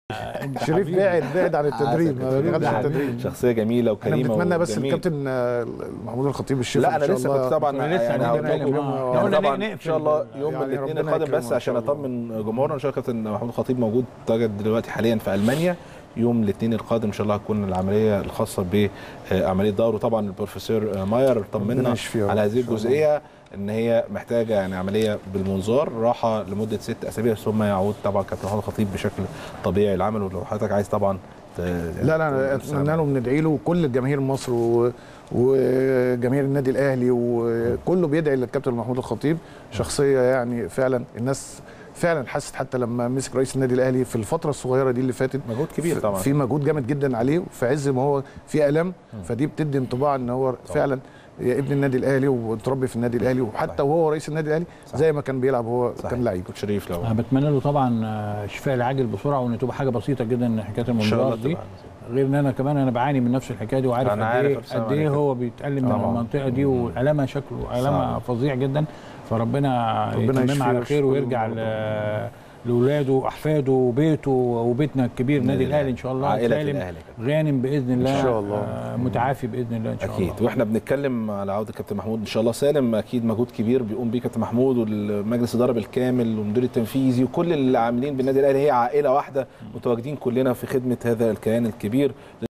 شريف بعد بعد عن التدريب ما شريف خدش بعد. التدريب شخصيه جميله احنا وكريمه بنتمنى بس وجميل. الكابتن آه، محمود الخطيب الشفاء لا إن انا شاء لسه الله. كنت طبعا كنا لسه يعني عندنا هقول لكم كلام. آه. يعني قلنا طبعا نقفل ان شاء الله يوم يعني الاثنين ربنا القادم يكرمه بس إن عشان شاء الله. اطمن جمهورنا ان شاء الله كابتن محمود الخطيب موجود تواجد دلوقتي حاليا في المانيا يوم الاثنين القادم ان شاء الله هتكون العمليه الخاصه بعمليه دور وطبعا البروفيسور ماير طمنا ربنا يشفيه على يا رب هذه إن شاء الله. الجزئيه ان هي محتاجه يعني عمليه بالمنظار راحه لمده ست اسابيع ثم يعود طبعا كابتن محمود الخطيب بشكل طبيعي العمل ولو حضرتك عايز طبعا ت- لا لا أنا اتمنى له وندعي له وكل الجماهير مصر و- وجماهير النادي الاهلي وكله بيدعي للكابتن محمود الخطيب شخصيه يعني فعلا الناس فعلا حست حتى لما مسك رئيس النادي الاهلي في الفتره الصغيره دي اللي فاتت مجهود كبير في- طبعا في مجهود جامد جدا عليه في عز ما هو في الام فدي بتدي انطباع ان هو فعلا ابن النادي الاهلي وتربي في النادي الاهلي وحتى صحيح. وهو رئيس النادي الاهلي زي ما كان بيلعب هو صحيح. كان لعيب كابتن شريف لو انا بتمنى له طبعا آه، الشفاء العاجل بسرعه وان تبقى حاجه بسيطه جدا حكايه ان شاء الله المنظار دي تبقى غير ان انا كمان انا بعاني من نفس الحكايه دي وعارف أنا قد عارف ايه ألف سلامة قد ايه عليك. هو بيتالم من طبعاً. المنطقه دي والامها شكله المها صعب. فظيع جدا فربنا ربنا يتممها يشفيه على خير ويشفيه ويرجع برضه. ل- لاولاده واحفاده وبيته وبيتنا الكبير النادي الاهلي ان شاء الله عائلة سالم الأهلي كده. غانم باذن الله إن شاء الله. آه، متعافي باذن الله ان شاء اكيد الله واحنا بنتكلم على عوده كابتن محمود ان شاء الله سالم اكيد مجهود كبير بيقوم بيه كابتن محمود والمجلس الاداره بالكامل والمدير التنفيذي وكل اللي عاملين بالنادي الاهلي هي عائله واحده متواجدين كلنا في خدمه هذا الكيان الكبير